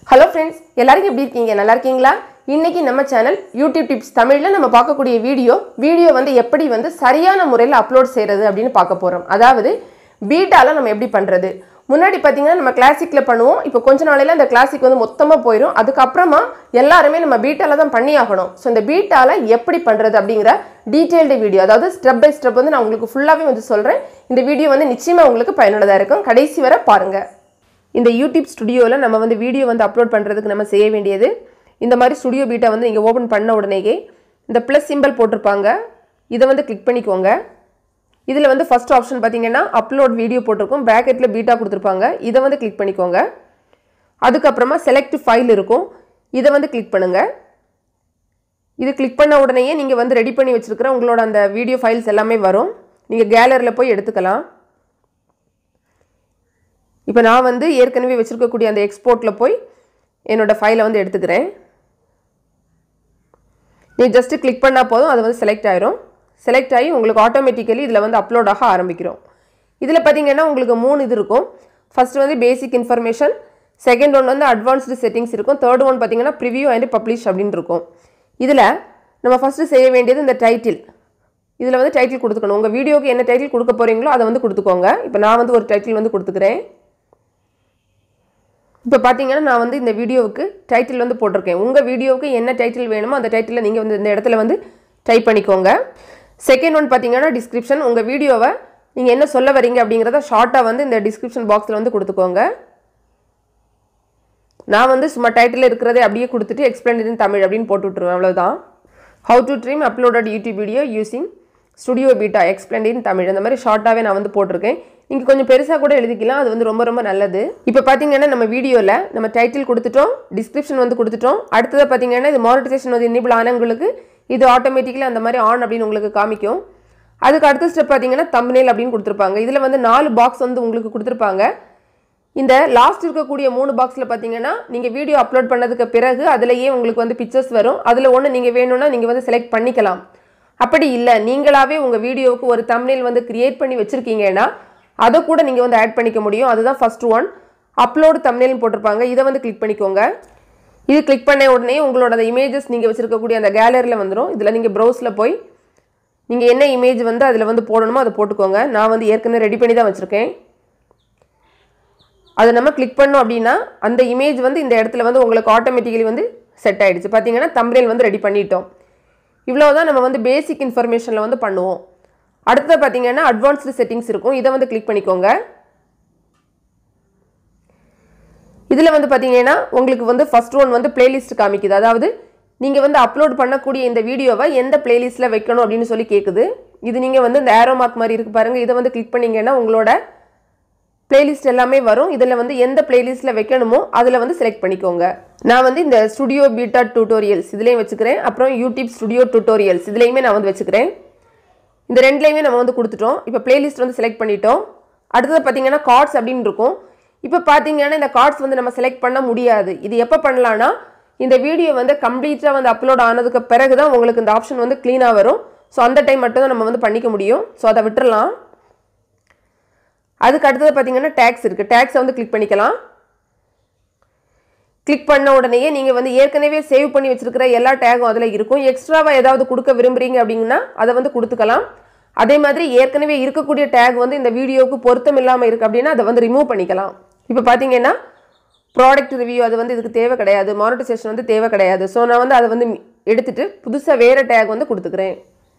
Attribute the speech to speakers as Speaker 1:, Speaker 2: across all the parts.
Speaker 1: hello friends எல்லாரும் எப்படி இருக்கீங்க நல்லா இருக்கீங்களா இன்னைக்கு நம்ம சேனல் யூடியூப் டிப்ஸ் தமிழில் நம்ம பார்க்கக்கூடிய வீடியோ வீடியோ வந்து எப்படி வந்து சரியான முறையில் அப்லோட் செய்கிறது அப்படின்னு பார்க்க போகிறோம் அதாவது பீட்டால நம்ம எப்படி பண்ணுறது முன்னாடி பார்த்தீங்கன்னா நம்ம கிளாசிக்கில் பண்ணுவோம் இப்போ கொஞ்ச நாளையில அந்த கிளாசிக் வந்து மொத்தமாக போயிடும் அதுக்கப்புறமா எல்லாருமே நம்ம பீட்டால தான் பண்ணி ஆகணும் ஸோ இந்த பீட்டால எப்படி பண்ணுறது அப்படிங்கிற டீட்டெயில்டு வீடியோ அதாவது ஸ்டெப் பை ஸ்டெப் வந்து நான் உங்களுக்கு ஃபுல்லாகவே வந்து சொல்கிறேன் இந்த வீடியோ வந்து நிச்சயமாக உங்களுக்கு பயனுள்ளதாக இருக்கும் கடைசி வரை பாருங்கள் இந்த யூடியூப் ஸ்டுடியோவில் நம்ம வந்து வீடியோ வந்து அப்லோட் பண்ணுறதுக்கு நம்ம செய்ய வேண்டியது இந்த மாதிரி ஸ்டுடியோ பீட்டை வந்து நீங்கள் ஓப்பன் பண்ண உடனேயே இந்த ப்ளஸ் சிம்பிள் போட்டிருப்பாங்க இதை வந்து கிளிக் பண்ணிக்கோங்க இதில் வந்து ஃபஸ்ட் ஆப்ஷன் பார்த்தீங்கன்னா அப்லோட் வீடியோ போட்டிருக்கும் ப்ராக்கெட்டில் பீட்டா கொடுத்துருப்பாங்க இதை வந்து கிளிக் பண்ணிக்கோங்க அதுக்கப்புறமா செலக்ட் ஃபைல் இருக்கும் இதை வந்து கிளிக் பண்ணுங்கள் இது கிளிக் பண்ண உடனேயே நீங்கள் வந்து ரெடி பண்ணி வச்சுருக்கிற உங்களோட அந்த வீடியோ ஃபைல்ஸ் எல்லாமே வரும் நீங்கள் கேலரியில் போய் எடுத்துக்கலாம் இப்போ நான் வந்து ஏற்கனவே வச்சுருக்கக்கூடிய அந்த எக்ஸ்போர்ட்டில் போய் என்னோடய ஃபைலை வந்து எடுத்துக்கிறேன் நீ ஜஸ்ட்டு கிளிக் பண்ணால் போதும் அது வந்து செலக்ட் ஆயிரும் செலக்ட் ஆகி உங்களுக்கு ஆட்டோமேட்டிக்கலி இதில் வந்து அப்லோட் ஆக ஆரம்பிக்கிறோம் இதில் பார்த்தீங்கன்னா உங்களுக்கு மூணு இது இருக்கும் ஃபர்ஸ்ட் வந்து பேசிக் இன்ஃபர்மேஷன் செகண்ட் ஒன் வந்து அட்வான்ஸ்டு செட்டிங்ஸ் இருக்கும் தேர்ட் ஒன் பார்த்தீங்கன்னா ப்ரிவியூ அண்ட் பப்ளிஷ் அப்படின்னு இருக்கும் இதில் நம்ம ஃபஸ்ட்டு செய்ய வேண்டியது இந்த டைட்டில் இதில் வந்து டைட்டில் கொடுத்துக்கணும் உங்கள் வீடியோக்கு என்ன டைட்டில் கொடுக்க போகிறீங்களோ அதை வந்து கொடுத்துக்கோங்க இப்போ நான் வந்து ஒரு டைட்டில் வந்து கொடுத்துக்கிறேன் இப்போ பார்த்தீங்கன்னா நான் வந்து இந்த வீடியோவுக்கு டைட்டில் வந்து போட்டிருக்கேன் உங்கள் வீடியோவுக்கு என்ன டைட்டில் வேணுமோ அந்த டைட்டிலை நீங்கள் வந்து இந்த இடத்துல வந்து டைப் பண்ணிக்கோங்க செகண்ட் ஒன் பார்த்தீங்கன்னா டிஸ்கிரிப்ஷன் உங்கள் வீடியோவை நீங்கள் என்ன சொல்ல வரீங்க அப்படிங்கிறத ஷார்ட்டாக வந்து இந்த டிஸ்கிரிப்ஷன் பாக்ஸில் வந்து கொடுத்துக்கோங்க நான் வந்து சும்மா டைட்டில் இருக்கிறதே அப்படியே கொடுத்துட்டு எக்ஸ்பிளைன் இன் தமிழ் அப்படின்னு போட்டு விட்ருவேன் அவ்வளோதான் how to trim uploaded YouTube video using studio beta explain in Tamil அந்த மாதிரி ஷார்ட்டாகவே நான் வந்து போட்டிருக்கேன் நீங்கள் கொஞ்சம் பெருசாக கூட எழுதிக்கலாம் அது வந்து ரொம்ப ரொம்ப நல்லது இப்போ பார்த்தீங்கன்னா நம்ம வீடியோவில் நம்ம டைட்டில் கொடுத்துட்டோம் டிஸ்கிரிப்ஷன் வந்து கொடுத்துட்டோம் அடுத்ததாக பார்த்தீங்கன்னா இது மானிட்டைசேஷன் வந்து இன்னிபிள் ஆனவங்களுக்கு இது ஆட்டோமேட்டிக்கலி அந்த மாதிரி ஆன் அப்படின்னு உங்களுக்கு காமிக்கும் அதுக்கு அடுத்த ஸ்டெப் பார்த்தீங்கன்னா தம்ப்நெயில் அப்படின்னு கொடுத்துருப்பாங்க இதில் வந்து நாலு பாக்ஸ் வந்து உங்களுக்கு கொடுத்துருப்பாங்க இந்த லாஸ்ட் இருக்கக்கூடிய மூணு பாக்ஸில் பார்த்தீங்கன்னா நீங்கள் வீடியோ அப்லோட் பண்ணதுக்கு பிறகு அதுலேயே உங்களுக்கு வந்து பிக்சர்ஸ் வரும் அதில் ஒன்று நீங்கள் வேணும்னா நீங்கள் வந்து செலக்ட் பண்ணிக்கலாம் அப்படி இல்லை நீங்களாவே உங்கள் வீடியோவுக்கு ஒரு தம்ப்நெயில் வந்து கிரியேட் பண்ணி வச்சுருக்கீங்கன்னா அதை கூட நீங்கள் வந்து ஆட் பண்ணிக்க முடியும் அதுதான் ஃபர்ஸ்ட் ஒன் அப்லோடு தம்ப்நெயில்னு போட்டிருப்பாங்க இதை வந்து கிளிக் பண்ணிக்கோங்க இது கிளிக் பண்ண உடனே உங்களோட அந்த இமேஜஸ் நீங்கள் வச்சுருக்கக்கூடிய அந்த கேலரியில் வந்துடும் இதில் நீங்கள் ப்ரௌஸில் போய் நீங்கள் என்ன இமேஜ் வந்து அதில் வந்து போடணுமோ அதை போட்டுக்கோங்க நான் வந்து ஏற்கனவே ரெடி பண்ணி தான் வச்சுருக்கேன் அதை நம்ம கிளிக் பண்ணோம் அப்படின்னா அந்த இமேஜ் வந்து இந்த இடத்துல வந்து உங்களுக்கு ஆட்டோமேட்டிக்கலி வந்து செட் ஆகிடுச்சு பார்த்தீங்கன்னா தம்ப்நெயில் வந்து ரெடி பண்ணிட்டோம் இவ்வளோ தான் நம்ம வந்து பேசிக் இன்ஃபர்மேஷனில் வந்து பண்ணுவோம் அடுத்தது பார்த்தீங்கன்னா அட்வான்ஸ்டு செட்டிங்ஸ் இருக்கும் இதை வந்து கிளிக் பண்ணிக்கோங்க இதில் வந்து பார்த்தீங்கன்னா உங்களுக்கு வந்து ஃபர்ஸ்ட் ஒன் வந்து பிளேலிஸ்ட் காமிக்குது அதாவது நீங்கள் வந்து அப்லோட் பண்ணக்கூடிய இந்த வீடியோவை எந்த பிளேலிஸ்ட்டில் வைக்கணும் அப்படின்னு சொல்லி கேட்குது இது நீங்கள் வந்து இந்த ஏரோ மார்க் மாதிரி இருக்குது பாருங்கள் இதை வந்து கிளிக் பண்ணிங்கன்னா உங்களோட பிளேலிஸ்ட் எல்லாமே வரும் இதில் வந்து எந்த பிளேலிஸ்ட்டில் வைக்கணுமோ அதில் வந்து செலக்ட் பண்ணிக்கோங்க நான் வந்து இந்த ஸ்டுடியோ பீட்டா டியூட்டோரியல்ஸ் இதுலேயும் வச்சுக்கிறேன் அப்புறம் யூடியூப் ஸ்டுடியோ டியூட்டோரியல்ஸ் இதுலேயுமே நான் வந்து வச்சுக்கிறேன் இந்த ரெண்டுலேயுமே நம்ம வந்து கொடுத்துட்டோம் இப்போ பிளேலிஸ்ட் வந்து செலக்ட் பண்ணிட்டோம் அடுத்தது பார்த்தீங்கன்னா கார்ட்ஸ் அப்படின்னு இருக்கும் இப்போ பார்த்தீங்கன்னா இந்த கார்ட்ஸ் வந்து நம்ம செலக்ட் பண்ண முடியாது இது எப்போ பண்ணலான்னா இந்த வீடியோ வந்து கம்ப்ளீட்டாக வந்து அப்லோட் ஆனதுக்கு பிறகு தான் உங்களுக்கு இந்த ஆப்ஷன் வந்து க்ளீனாக வரும் ஸோ அந்த டைம் மட்டும் தான் நம்ம வந்து பண்ணிக்க முடியும் ஸோ அதை விட்டுறலாம் அதுக்கு அடுத்தது பார்த்தீங்கன்னா டேக்ஸ் இருக்குது டேக்ஸை வந்து கிளிக் பண்ணிக்கலாம் கிளிக் பண்ண உடனேயே நீங்கள் வந்து ஏற்கனவே சேவ் பண்ணி வச்சிருக்கிற எல்லா டேகும் அதில் இருக்கும் எக்ஸ்ட்ராவாக ஏதாவது கொடுக்க விரும்புகிறீங்க அப்படிங்கன்னா அதை வந்து கொடுத்துக்கலாம் அதே மாதிரி ஏற்கனவே இருக்கக்கூடிய டேக் வந்து இந்த வீடியோவுக்கு பொருத்தம் இல்லாமல் இருக்குது அப்படின்னா அதை வந்து ரிமூவ் பண்ணிக்கலாம் இப்போ பார்த்தீங்கன்னா ப்ராடக்ட் ரிவ்யூ அது வந்து இதுக்கு தேவை கிடையாது மானிட்டைசேஷன் வந்து தேவை கிடையாது ஸோ நான் வந்து அதை வந்து எடுத்துட்டு புதுசாக வேறு டேக் வந்து கொடுத்துக்கிறேன்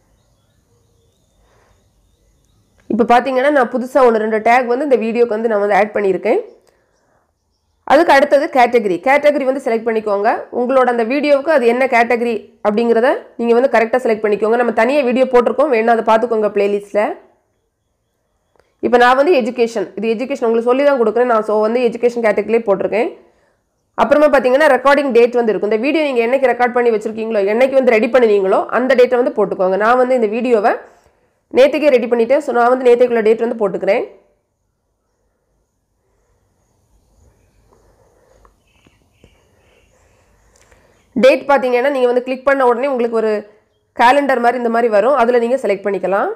Speaker 1: இப்போ பார்த்தீங்கன்னா நான் புதுசாக ஒன்று ரெண்டு டேக் வந்து இந்த வீடியோக்கு வந்து நான் வந்து ஆட் பண்ணியிருக்கேன் அதுக்கு அடுத்தது கேட்டகரி கேட்டகரி வந்து செலக்ட் பண்ணிக்கோங்க உங்களோட அந்த வீடியோவுக்கு அது என்ன கேட்டகரி அப்படிங்கிறத நீங்கள் வந்து கரெக்டாக செலக்ட் பண்ணிக்கோங்க நம்ம தனியாக வீடியோ போட்டிருக்கோம் வேணா அதை பார்த்துக்கோங்க பிளேலிஸ்ட்டில் இப்போ நான் வந்து எஜுகேஷன் இது எஜுகேஷன் உங்களுக்கு சொல்லி தான் கொடுக்குறேன் நான் ஸோ வந்து எஜுகேஷன் கேட்டகரியே போட்டிருக்கேன் அப்புறமா பார்த்தீங்கன்னா ரெக்கார்டிங் டேட் வந்து இருக்கும் இந்த வீடியோ நீங்கள் என்னைக்கு ரெக்கார்ட் பண்ணி வச்சுருக்கீங்களோ என்னைக்கு வந்து ரெடி பண்ணினீங்களோ அந்த டேட்டை வந்து போட்டுக்கோங்க நான் வந்து இந்த வீடியோவை நேற்றுக்கே ரெடி பண்ணிட்டேன் ஸோ நான் வந்து நேற்றுக்குள்ள டேட் வந்து போட்டுக்கிறேன் டேட் பார்த்தீங்கன்னா நீங்கள் வந்து கிளிக் பண்ண உடனே உங்களுக்கு ஒரு கேலண்டர் மாதிரி இந்த மாதிரி வரும் அதில் நீங்கள் செலக்ட் பண்ணிக்கலாம்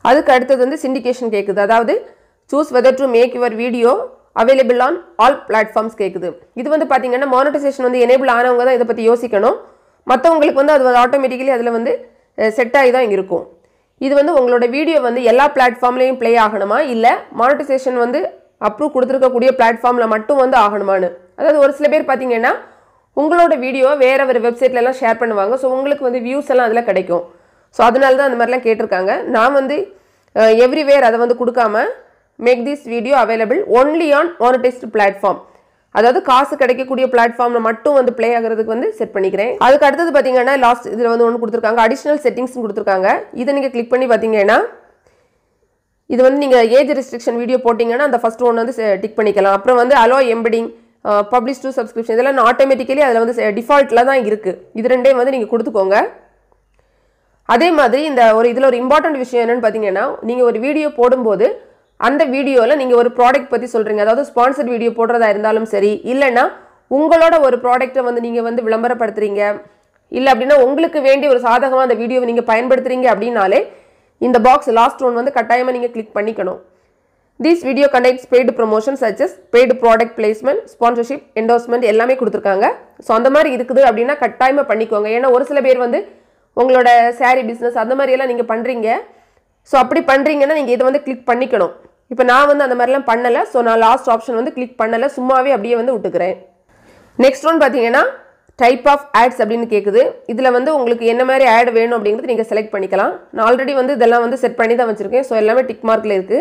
Speaker 1: அதுக்கு அடுத்தது வந்து சிண்டிகேஷன் கேட்குது அதாவது choose whether to make your video available on all platforms கேட்குது இது வந்து பார்த்தீங்கன்னா மானிட்டைசேஷன் வந்து எனேபிள் ஆனவங்க தான் இதை பற்றி யோசிக்கணும் மற்றவங்களுக்கு வந்து அது ஆட்டோமேட்டிக்கலி அதில் வந்து செட் ஆகி தான் இருக்கும் இது வந்து உங்களோட வீடியோ வந்து எல்லா பிளாட்ஃபார்ம்லேயும் ப்ளே ஆகணுமா இல்லை மானிட்டைசேஷன் வந்து அப்ரூவ் கொடுத்துருக்கக்கூடிய பிளாட்ஃபார்மில் மட்டும் வந்து ஆகணுமான்னு அதாவது ஒரு சில பேர் பார்த்தீங்கன்னா உங்களோட வீடியோவை வேற ஒரு வெப்சைட்லலாம் ஷேர் பண்ணுவாங்க ஸோ உங்களுக்கு வந்து வியூஸ் எல்லாம் அதில் கிடைக்கும் ஸோ அதனால தான் அந்த மாதிரிலாம் கேட்டிருக்காங்க நான் வந்து எவ்ரிவேர் அதை வந்து கொடுக்காம make this video available only on monetised platform அதாவது காசு கிடைக்கக்கூடிய பிளாட்ஃபார்மில் மட்டும் வந்து ப்ளே ஆகிறதுக்கு வந்து செட் பண்ணிக்கிறேன் அதுக்கு அடுத்தது பார்த்தீங்கன்னா லாஸ்ட் இதில் வந்து ஒன்று கொடுத்துருக்காங்க அடிஷ்னல் செட்டிங்ஸ் கொடுத்துருக்காங்க இதை நீங்கள் கிளிக் பண்ணி பார்த்தீங்கன்னா இது வந்து நீங்கள் ஏஜ் ரெஸ்ட்ரிக்ஷன் வீடியோ போட்டிங்கன்னா அந்த ஃபஸ்ட் ஒன்று வந்து டிக் பண்ணிக்கலாம் அப்புறம் வந்து allow embedding publish to subscription இதெல்லாம் ஆட்டோமேட்டிக்கலி அதில் வந்து டிஃபால்ட்டில் தான் இருக்குது இது ரெண்டையும் வந்து நீங்கள் கொடுத்துக்கோங்க அதே மாதிரி இந்த ஒரு இதில் ஒரு இம்பார்ட்டன்ட் விஷயம் என்னென்னு பார்த்தீங்கன்னா நீங்கள் ஒரு வீடியோ போடும்போது அந்த வீடியோவில் நீங்கள் ஒரு ப்ராடக்ட் பற்றி சொல்கிறீங்க அதாவது ஸ்பான்சர்ட் வீடியோ போடுறதா இருந்தாலும் சரி இல்லைன்னா உங்களோட ஒரு ப்ராடக்ட்டை வந்து நீங்கள் வந்து விளம்பரப்படுத்துறீங்க இல்லை அப்படின்னா உங்களுக்கு வேண்டிய ஒரு சாதகமாக அந்த வீடியோவை நீங்கள் பயன்படுத்துறீங்க அப்படின்னாலே இந்த பாக்ஸ் லாஸ்ட் ஒன் வந்து கட்டாயமாக நீங்கள் கிளிக் பண்ணிக்கணும் this video conducts paid promotion such as paid product placement sponsorship endorsement எல்லாமே கொடுத்துருக்காங்க ஸோ அந்த மாதிரி இருக்குது அப்படின்னா கட்டாயமாக பண்ணிக்கோங்க ஏன்னா ஒரு சில பேர் வந்து உங்களோட சாரீ பிஸ்னஸ் அந்த மாதிரியெல்லாம் நீங்கள் பண்ணுறீங்க ஸோ அப்படி பண்ணுறீங்கன்னா நீங்கள் இதை வந்து கிளிக் பண்ணிக்கணும் இப்போ நான் வந்து அந்த மாதிரிலாம் பண்ணலை ஸோ நான் லாஸ்ட் ஆப்ஷன் வந்து கிளிக் பண்ணலை சும்மாவே அப்படியே வந்து விட்டுக்கிறேன் நெக்ஸ்ட் ஒன் பார்த்தீங்கன்னா டைப் ஆஃப் ஆட்ஸ் அப்படின்னு கேட்குது இதில் வந்து உங்களுக்கு என்ன மாதிரி ஆட் வேணும் அப்படிங்கிறது நீங்கள் செலக்ட் பண்ணிக்கலாம் நான் ஆல்ரெடி வந்து இதெல்லாம் வந்து செட் பண்ணி தான் வச்சுருக்கேன் ஸோ எல்லாமே டிக் மார்க்கில் இருக்குது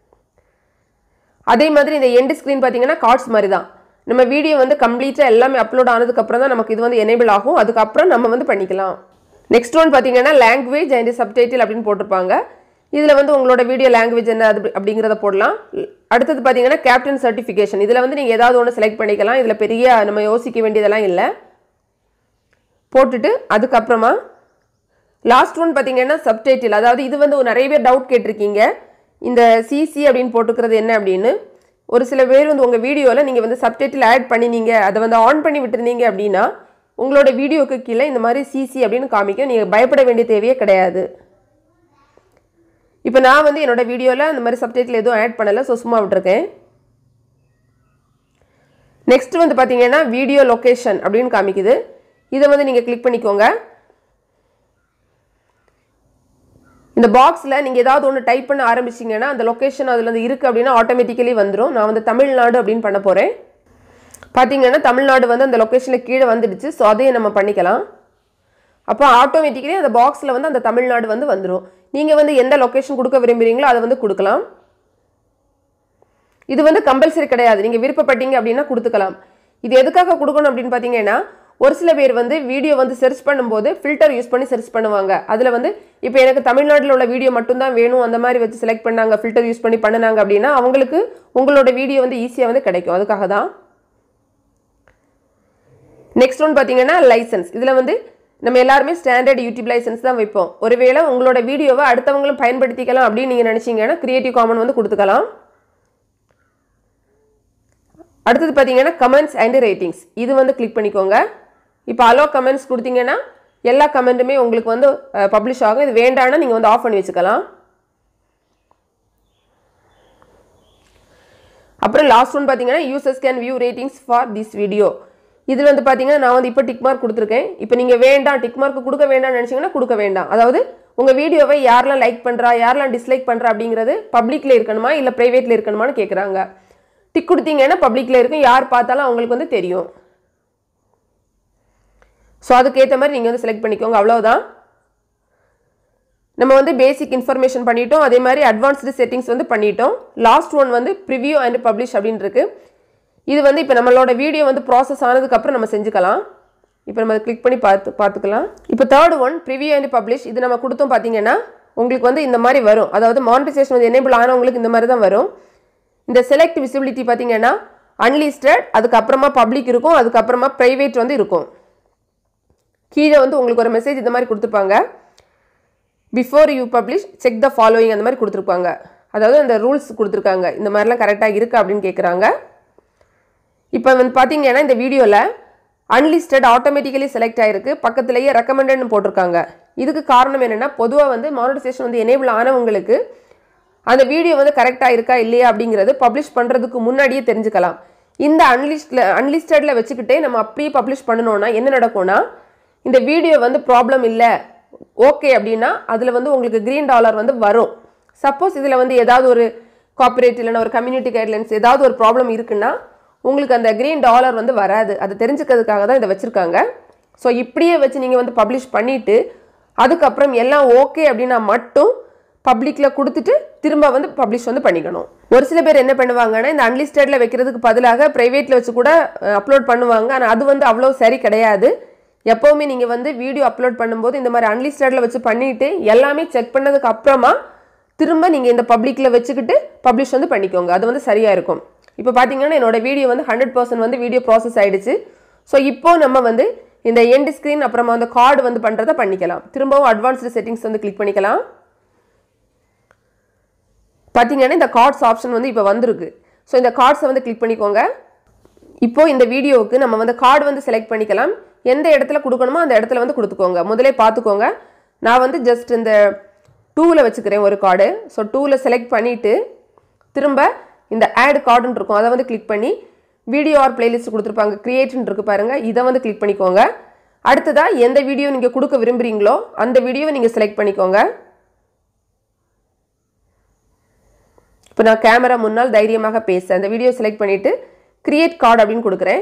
Speaker 1: அதே மாதிரி இந்த எண்டு ஸ்க்ரீன் பார்த்தீங்கன்னா கார்ட்ஸ் மாதிரி தான் நம்ம வீடியோ வந்து கம்ப்ளீட்டாக எல்லாமே அப்லோட் ஆனதுக்கப்புறம் தான் நமக்கு இது வந்து எனேபிள் ஆகும் அதுக்கப்புறம் நம்ம வந்து பண்ணிக்கலாம் நெக்ஸ்ட் ஒன் பார்த்தீங்கன்னா லாங்குவேஜ் அண்ட் சப்டைட்டில் அப்படின்னு போட்டிருப்பாங்க இதில் வந்து உங்களோட வீடியோ லாங்குவேஜ் என்ன அது அப்படிங்கிறத போடலாம் அடுத்தது பார்த்தீங்கன்னா கேப்டன் சர்டிஃபிகேஷன் இதில் வந்து நீங்கள் ஏதாவது ஒன்று செலக்ட் பண்ணிக்கலாம் இதில் பெரிய நம்ம யோசிக்க வேண்டியதெல்லாம் இல்லை போட்டுட்டு அதுக்கப்புறமா லாஸ்ட் ஒன் பார்த்தீங்கன்னா சப்டைட்டில் அதாவது இது வந்து நிறைய பேர் டவுட் கேட்டிருக்கீங்க இந்த சிசி அப்படின்னு போட்டுக்கிறது என்ன அப்படின்னு ஒரு சில பேர் வந்து உங்கள் வீடியோவில் நீங்கள் வந்து சப்டைட்டில் ஆட் பண்ணினீங்க அதை வந்து ஆன் பண்ணி விட்டுருந்தீங்க அப்படின்னா உங்களோட வீடியோக்கு கீழே இந்த மாதிரி சிசி அப்படின்னு காமிக்கும் நீங்கள் பயப்பட வேண்டிய தேவையே கிடையாது இப்போ நான் வந்து என்னோட வீடியோவில் இந்த மாதிரி சப்டைட்டில் எதுவும் ஆட் பண்ணலை ஸோ சும்மா விட்டுருக்கேன் நெக்ஸ்ட் வந்து பார்த்தீங்கன்னா வீடியோ லொக்கேஷன் அப்படின்னு காமிக்குது இதை வந்து நீங்கள் கிளிக் பண்ணிக்கோங்க இந்த பாக்ஸில் நீங்கள் ஏதாவது ஒன்று டைப் பண்ண ஆரம்பிச்சிங்கன்னா அந்த லொக்கேஷன் அதில் வந்து இருக்குது அப்படின்னா ஆட்டோமேட்டிக்கலி வந்துடும் நான் வந்து தமிழ்நாடு அப்படின்னு பண்ண போகிறேன் பார்த்தீங்கன்னா தமிழ்நாடு வந்து அந்த லொக்கேஷனில் கீழே வந்துடுச்சு ஸோ அதையும் நம்ம பண்ணிக்கலாம் அப்போ ஆட்டோமேட்டிக்கலி அந்த பாக்ஸில் வந்து அந்த தமிழ்நாடு வந்து வந்துடும் நீங்கள் வந்து எந்த லொக்கேஷன் கொடுக்க விரும்புகிறீங்களோ அதை வந்து கொடுக்கலாம் இது வந்து கம்பல்சரி கிடையாது நீங்கள் விருப்பப்பட்டீங்க அப்படின்னா கொடுத்துக்கலாம் இது எதுக்காக கொடுக்கணும் அப்படின்னு பார்த்தீங்கன்னா ஒரு சில பேர் வந்து வீடியோ வந்து சர்ச் பண்ணும்போது ஃபில்டர் யூஸ் பண்ணி சர்ச் பண்ணுவாங்க அதில் வந்து இப்போ எனக்கு தமிழ்நாட்டில் உள்ள வீடியோ மட்டும்தான் வேணும் அந்த மாதிரி வச்சு செலக்ட் பண்ணாங்க ஃபில்டர் யூஸ் பண்ணி பண்ணினாங்க அப்படின்னா அவங்களுக்கு உங்களோட வீடியோ வந்து ஈஸியாக வந்து கிடைக்கும் அதுக்காக தான் நெக்ஸ்ட் ஒன் பார்த்தீங்கன்னா லைசன்ஸ் இதில் வந்து நம்ம எல்லாருமே ஸ்டாண்டர்ட் யூடியூப் லைசன்ஸ் தான் வைப்போம் ஒருவேளை உங்களோட வீடியோவை அடுத்தவங்களும் பயன்படுத்திக்கலாம் அப்படின்னு நீங்கள் நினச்சிங்கன்னா கிரியேட்டிவ் காமன் வந்து கொடுத்துக்கலாம் அடுத்தது பார்த்தீங்கன்னா கமெண்ட்ஸ் அண்ட் ரேட்டிங்ஸ் இது வந்து கிளிக் பண்ணிக்கோங்க இப்போ அலோ கமெண்ட்ஸ் கொடுத்தீங்கன்னா எல்லா கமெண்ட்டுமே உங்களுக்கு வந்து பப்ளிஷ் ஆகும் இது வேண்டாம்னா நீங்கள் வந்து ஆஃப் பண்ணி வச்சுக்கலாம் அப்புறம் லாஸ்ட் ஒன் பார்த்தீங்கன்னா users can view ratings for this video இதில் வந்து பார்த்தீங்கன்னா நான் வந்து இப்போ டிக் மார்க் கொடுத்துருக்கேன் இப்போ நீங்கள் வேண்டாம் டிக் மார்க் கொடுக்க வேண்டாம்னு நினச்சிங்கன்னா கொடுக்க வேண்டாம் அதாவது உங்கள் வீடியோவை யாரெல்லாம் லைக் பண்ணுறா யாரெல்லாம் டிஸ்லைக் பண்ணுறா அப்படிங்கிறது பப்ளிக்கில் இருக்கணுமா இல்லை ப்ரைவேட்டில் இருக்கணுமான்னு கேட்குறாங்க டிக் கொடுத்தீங்கன்னா பப்ளிக்கில் இருக்கும் யார் பார்த்தாலும் அவங்களுக்கு வந்து தெரியும் ஸோ அதுக்கேற்ற மாதிரி நீங்கள் வந்து செலக்ட் பண்ணிக்கோங்க அவ்வளோதான் நம்ம வந்து பேசிக் இன்ஃபர்மேஷன் பண்ணிட்டோம் அதே மாதிரி அட்வான்ஸ்டு செட்டிங்ஸ் வந்து பண்ணிட்டோம் லாஸ்ட் ஒன் வந்து ப்ரிவியூ அண்ட் பப்ளிஷ் அப்படின்னு இருக்கு இது வந்து இப்போ நம்மளோட வீடியோ வந்து ப்ராசஸ் ஆனதுக்கப்புறம் நம்ம செஞ்சுக்கலாம் இப்போ நம்ம கிளிக் பண்ணி பார்த்து பார்த்துக்கலாம் இப்போ third one preview and publish இது நம்ம கொடுத்தோம் பார்த்தீங்கன்னா உங்களுக்கு வந்து இந்த மாதிரி வரும் அதாவது மானிட்டைசேஷன் வந்து எனேபிள் ஆனவங்களுக்கு இந்த மாதிரி தான் வரும் இந்த செலக்ட் விசிபிலிட்டி பார்த்தீங்கன்னா அன்லிஸ்டட் அதுக்கப்புறமா பப்ளிக் இருக்கும் அதுக்கப்புறமா ப்ரைவேட் வந்து இருக்கும் கீழே வந்து உங்களுக்கு ஒரு மெசேஜ் இந்த மாதிரி கொடுத்துருப்பாங்க before you publish check the following அந்த மாதிரி கொடுத்துருப்பாங்க அதாவது அந்த ரூல்ஸ் கொடுத்துருக்காங்க இந்த மாதிரிலாம் கரெக்டாக இருக்கா அப்படின்னு கேட்குறாங்க இப்போ வந்து பார்த்தீங்கன்னா இந்த வீடியோவில் அன்லிஸ்டட் ஆட்டோமேட்டிக்கலி செலக்ட் ஆயிருக்கு பக்கத்துலேயே ரெக்கமெண்டட்னு போட்டிருக்காங்க இதுக்கு காரணம் என்னென்னா பொதுவாக வந்து மானிட்டைசேஷன் வந்து எனேபிள் ஆனவங்களுக்கு அந்த வீடியோ வந்து கரெக்டாக இருக்கா இல்லையா அப்படிங்கிறது பப்ளிஷ் பண்ணுறதுக்கு முன்னாடியே தெரிஞ்சுக்கலாம் இந்த அன்லிஸ்டில் அன்லிஸ்டடில் வச்சுக்கிட்டே நம்ம அப்படியே பப்ளிஷ் பண்ணணும்னா என்ன நடக்கும்னா இந்த வீடியோ வந்து ப்ராப்ளம் இல்லை ஓகே அப்படின்னா அதில் வந்து உங்களுக்கு க்ரீன் டாலர் வந்து வரும் சப்போஸ் இதில் வந்து ஏதாவது ஒரு காப்பரேட் இல்லைன்னா ஒரு கம்யூனிட்டி கைட்லைன்ஸ் ஏதாவது ஒரு ப்ராப்ளம் இருக்குன்னா உங்களுக்கு அந்த க்ரீன் டாலர் வந்து வராது அதை தெரிஞ்சுக்கிறதுக்காக தான் இதை வச்சுருக்காங்க ஸோ இப்படியே வச்சு நீங்கள் வந்து பப்ளிஷ் பண்ணிவிட்டு அதுக்கப்புறம் எல்லாம் ஓகே அப்படின்னா மட்டும் பப்ளிக்கில் கொடுத்துட்டு திரும்ப வந்து பப்ளிஷ் வந்து பண்ணிக்கணும் ஒரு சில பேர் என்ன பண்ணுவாங்கன்னா இந்த அன்லிஸ்டடில் வைக்கிறதுக்கு பதிலாக ப்ரைவேட்டில் வச்சு கூட அப்லோட் பண்ணுவாங்க ஆனால் அது வந்து அவ்வளோ சரி கிடையாது எப்போவுமே நீங்கள் வந்து வீடியோ அப்லோட் பண்ணும்போது இந்த மாதிரி அன்லிஸ்டடில் வச்சு பண்ணிவிட்டு எல்லாமே செக் பண்ணதுக்கு அப்புறமா திரும்ப நீங்கள் இந்த பப்ளிக்கில் வச்சுக்கிட்டு பப்ளிஷ் வந்து பண்ணிக்கோங்க அது வந்து சரியாக இருக்கும் இப்போ பார்த்தீங்கன்னா என்னோட வீடியோ வந்து ஹண்ட்ரட் பர்சன்ட் வந்து வீடியோ ப்ராசஸ் ஆயிடுச்சு ஸோ இப்போ நம்ம வந்து இந்த எண்ட் ஸ்க்ரீன் அப்புறமா வந்து கார்டு வந்து பண்ணுறதை பண்ணிக்கலாம் திரும்பவும் அட்வான்ஸ்டு செட்டிங்ஸ் வந்து கிளிக் பண்ணிக்கலாம் பார்த்தீங்கன்னா இந்த கார்ட்ஸ் ஆப்ஷன் வந்து இப்போ வந்திருக்கு ஸோ இந்த கார்ட்ஸை வந்து கிளிக் பண்ணிக்கோங்க இப்போ இந்த வீடியோவுக்கு நம்ம வந்து கார்டு வந்து செலக்ட் பண்ணிக்கலாம் எந்த இடத்துல கொடுக்கணுமோ அந்த இடத்துல வந்து கொடுத்துக்கோங்க முதலே பார்த்துக்கோங்க நான் வந்து ஜஸ்ட் இந்த டூவில் வச்சுக்கிறேன் ஒரு கார்டு ஸோ டூவில் செலக்ட் பண்ணிவிட்டு திரும்ப இந்த ஆட் கார்டுன்னு இருக்கும் அதை வந்து கிளிக் பண்ணி வீடியோ ஆர் பிளேலிஸ்ட் கொடுத்துருப்பாங்க கிரியேட்னு இருக்கு பாருங்கள் இதை வந்து கிளிக் பண்ணிக்கோங்க அடுத்ததாக எந்த வீடியோ நீங்கள் கொடுக்க விரும்புகிறீங்களோ அந்த வீடியோவை நீங்கள் செலக்ட் பண்ணிக்கோங்க இப்போ நான் கேமரா முன்னால் தைரியமாக பேச அந்த வீடியோ செலக்ட் பண்ணிவிட்டு கிரியேட் கார்டு அப்படின்னு கொடுக்குறேன்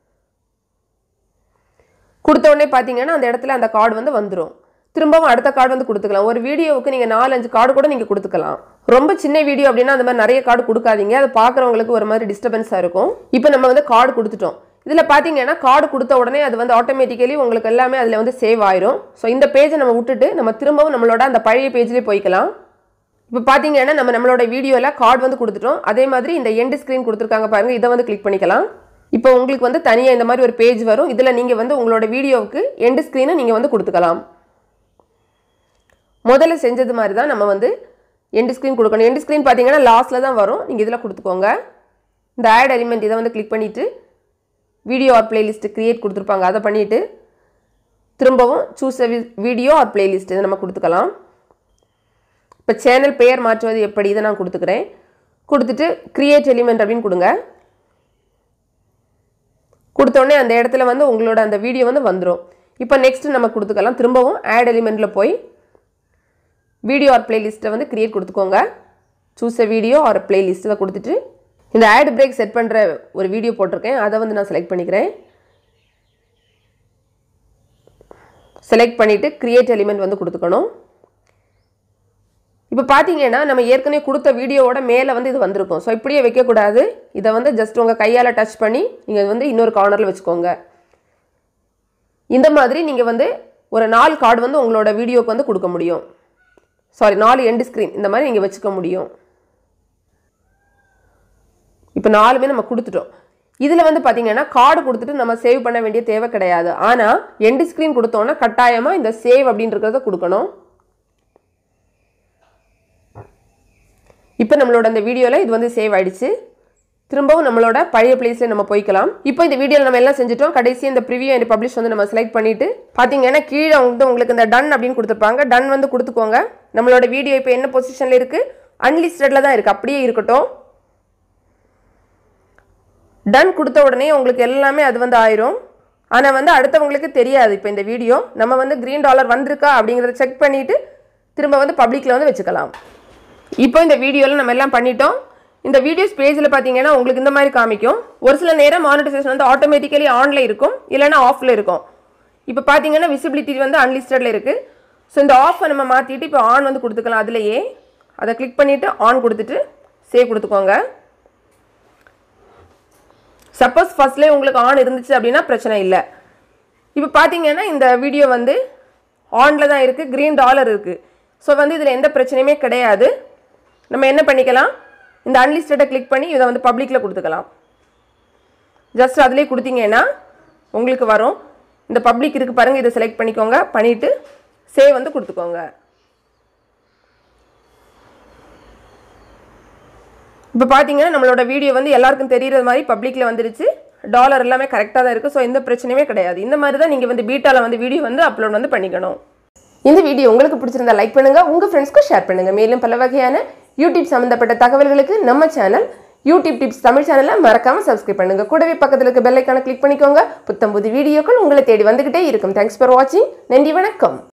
Speaker 1: கொடுத்த உடனே பார்த்தீங்கன்னா அந்த இடத்துல அந்த கார்டு வந்து வந்துடும் திரும்பவும் அடுத்த கார்டு வந்து கொடுத்துக்கலாம் ஒரு வீடியோவுக்கு நீங்கள் நாலஞ்சு கார்டு கூட நீங்கள் கொடுத்துக்கலாம் ரொம்ப சின்ன வீடியோ அப்படின்னா அந்த மாதிரி நிறைய கார்டு கொடுக்காதீங்க அது பார்க்குறவங்களுக்கு ஒரு மாதிரி டிஸ்டர்பன்ஸாக இருக்கும் இப்போ நம்ம வந்து கார்டு கொடுத்துட்டோம் இதில் பார்த்தீங்கன்னா கார்டு கொடுத்த உடனே அது வந்து ஆட்டோமேட்டிக்கலி உங்களுக்கு எல்லாமே அதில் வந்து சேவ் ஆயிரும் ஸோ இந்த பேஜை நம்ம விட்டுட்டு நம்ம திரும்பவும் நம்மளோட அந்த பழைய பேஜ்லேயே போய்க்கலாம் இப்போ பார்த்தீங்கன்னா நம்ம நம்மளோட வீடியோவில் கார்டு வந்து கொடுத்துட்டோம் அதே மாதிரி இந்த எண்டு ஸ்க்ரீன் கொடுத்துருக்காங்க பாருங்க இதை வந்து கிளிக் பண்ணிக்கலாம் இப்போ உங்களுக்கு வந்து தனியாக இந்த மாதிரி ஒரு பேஜ் வரும் இதில் நீங்கள் வந்து உங்களோட வீடியோவுக்கு எண்டு ஸ்க்ரீனை நீங்கள் வந்து கொடுத்துக்கலாம் முதல்ல செஞ்சது மாதிரி தான் நம்ம வந்து எண்டு ஸ்க்ரீன் கொடுக்கணும் எண்டு ஸ்க்ரீன் பார்த்தீங்கன்னா லாஸ்ட்டில் தான் வரும் நீங்கள் இதில் கொடுத்துக்கோங்க இந்த ஆட் எலிமெண்ட் இதை வந்து கிளிக் பண்ணிவிட்டு வீடியோ ஆர் பிளேலிஸ்ட்டு க்ரியேட் கொடுத்துருப்பாங்க அதை பண்ணிவிட்டு திரும்பவும் சூஸ் வீடியோ ஆர் பிளேலிஸ்ட் இதை நம்ம கொடுத்துக்கலாம் இப்போ சேனல் பெயர் மாற்றுவது எப்படி இதை நான் கொடுத்துக்கிறேன் கொடுத்துட்டு கிரியேட் எலிமெண்ட் அப்படின்னு கொடுங்க கொடுத்தோடனே அந்த இடத்துல வந்து உங்களோட அந்த வீடியோ வந்து வந்துடும் இப்போ நெக்ஸ்ட் நம்ம கொடுத்துக்கலாம் திரும்பவும் ஆட் எலிமெண்ட்டில் போய் வீடியோ ஆர் பிளேலிஸ்ட்டை வந்து கிரியேட் கொடுத்துக்கோங்க choose a video or playlist இதை கொடுத்துட்டு இந்த ஆட் பிரேக் செட் பண்ணுற ஒரு வீடியோ போட்டிருக்கேன் அதை வந்து நான் செலக்ட் பண்ணிக்கிறேன் செலக்ட் பண்ணிவிட்டு கிரியேட் எலிமெண்ட் வந்து கொடுத்துக்கணும் இப்போ பார்த்தீங்கன்னா நம்ம ஏற்கனவே கொடுத்த வீடியோவோட மேலே வந்து இது வந்திருக்கும் ஸோ இப்படியே வைக்கக்கூடாது இதை வந்து ஜஸ்ட் உங்கள் கையால் டச் பண்ணி நீங்கள் வந்து இன்னொரு கார்னரில் வச்சுக்கோங்க இந்த மாதிரி நீங்கள் வந்து ஒரு நாலு கார்டு வந்து உங்களோட வீடியோக்கு வந்து கொடுக்க முடியும் சாரி நாலு எண்டு ஸ்க்ரீன் இந்த மாதிரி நீங்கள் வச்சுக்க முடியும் இப்போ நாலுமே நம்ம கொடுத்துட்டோம் இதில் வந்து பார்த்தீங்கன்னா கார்டு கொடுத்துட்டு நம்ம சேவ் பண்ண வேண்டிய தேவை கிடையாது ஆனால் எண்டு ஸ்க்ரீன் கொடுத்தோன்னா கட்டாயமாக இந்த சேவ் அப்படின்றத கொடுக்கணும் இப்போ நம்மளோட அந்த வீடியோவில் இது வந்து சேவ் ஆயிடுச்சு திரும்பவும் நம்மளோட பழைய பிளேஸில் நம்ம போய்க்கலாம் இப்போ இந்த வீடியோவில் நம்ம எல்லாம் செஞ்சுட்டோம் கடைசி இந்த ப்ரிவியூ அண்ட் பப்ளிஷ் வந்து நம்ம செலக்ட் பண்ணிட்டு பார்த்தீங்கன்னா கீழே வந்து உங்களுக்கு இந்த டன் அப்படின்னு கொடுத்துருப்பாங்க டன் வந்து கொடுத்துக்கோங்க நம்மளோட வீடியோ இப்போ என்ன பொசிஷனில் இருக்குது அன்லிஸ்டடில் தான் இருக்குது அப்படியே இருக்கட்டும் டன் கொடுத்த உடனே உங்களுக்கு எல்லாமே அது வந்து ஆயிரும் ஆனால் வந்து அடுத்தவங்களுக்கு தெரியாது இப்போ இந்த வீடியோ நம்ம வந்து க்ரீன் டாலர் வந்திருக்கா அப்படிங்கிறத செக் பண்ணிவிட்டு திரும்ப வந்து பப்ளிக்கில் வந்து வச்சுக்கலாம் இப்போ இந்த வீடியோவில் நம்ம எல்லாம் பண்ணிட்டோம் இந்த வீடியோஸ் பேஜில் பார்த்தீங்கன்னா உங்களுக்கு இந்த மாதிரி காமிக்கும் ஒரு சில நேரம் மானிட்டைசேஷன் வந்து ஆட்டோமேட்டிக்கலி ஆனில் இருக்கும் இல்லைனா ஆஃபில் இருக்கும் இப்போ பார்த்தீங்கன்னா விசிபிலிட்டி வந்து அன்லிஸ்டடில் இருக்குது ஸோ இந்த ஆஃபை நம்ம மாற்றிட்டு இப்போ ஆன் வந்து கொடுத்துக்கலாம் அதுலேயே அதை கிளிக் பண்ணிவிட்டு ஆன் கொடுத்துட்டு சேவ் கொடுத்துக்கோங்க சப்போஸ் ஃபர்ஸ்ட்லேயே உங்களுக்கு ஆன் இருந்துச்சு அப்படின்னா பிரச்சனை இல்லை இப்போ பார்த்தீங்கன்னா இந்த வீடியோ வந்து ஆனில் தான் இருக்குது க்ரீன் டாலர் இருக்குது ஸோ வந்து இதில் எந்த பிரச்சனையுமே கிடையாது நம்ம என்ன பண்ணிக்கலாம் இந்த அன்லிஸ்டடை கிளிக் பண்ணி இதை வந்து பப்ளிக்கில் கொடுத்துக்கலாம் ஜஸ்ட் அதிலே கொடுத்தீங்கன்னா உங்களுக்கு வரும் இந்த பப்ளிக் இருக்குது பாருங்கள் இதை செலக்ட் பண்ணிக்கோங்க பண்ணிவிட்டு சேவ் வந்து கொடுத்துக்கோங்க இப்போ பார்த்தீங்கன்னா நம்மளோட வீடியோ வந்து எல்லாருக்கும் தெரிகிற மாதிரி பப்ளிக்கில் வந்துருச்சு டாலர் எல்லாமே கரெக்டாக தான் இருக்குது ஸோ எந்த பிரச்சனையுமே கிடையாது இந்த மாதிரி தான் நீங்கள் வந்து பீட்டாவில் வந்து வீடியோ வந்து அப்லோட் வந்து பண்ணிக்கணும் இந்த வீடியோ உங்களுக்கு பிடிச்சிருந்தா லைக் பண்ணுங்க உங்க ஃப்ரெண்ட்ஸ்க்கும் ஷேர் பண்ணுங்க மேலும் பல வகையான யூடியூப் சம்பந்தப்பட்ட தகவல்களுக்கு நம்ம சேனல் யூடியூப் டிப்ஸ் தமிழ் சேனலை மறக்காம சப்ஸ்கிரைப் பண்ணுங்க கூடவே பக்கத்தில் இருக்க பெல் ஐக்கான கிளிக் பண்ணிக்கோங்க புத்தம் புது வீடியோக்கள் உங்களை தேடி வந்துகிட்டே இருக்கும் தேங்க்ஸ் ஃபார் வாட்சிங் நன்றி வணக்கம்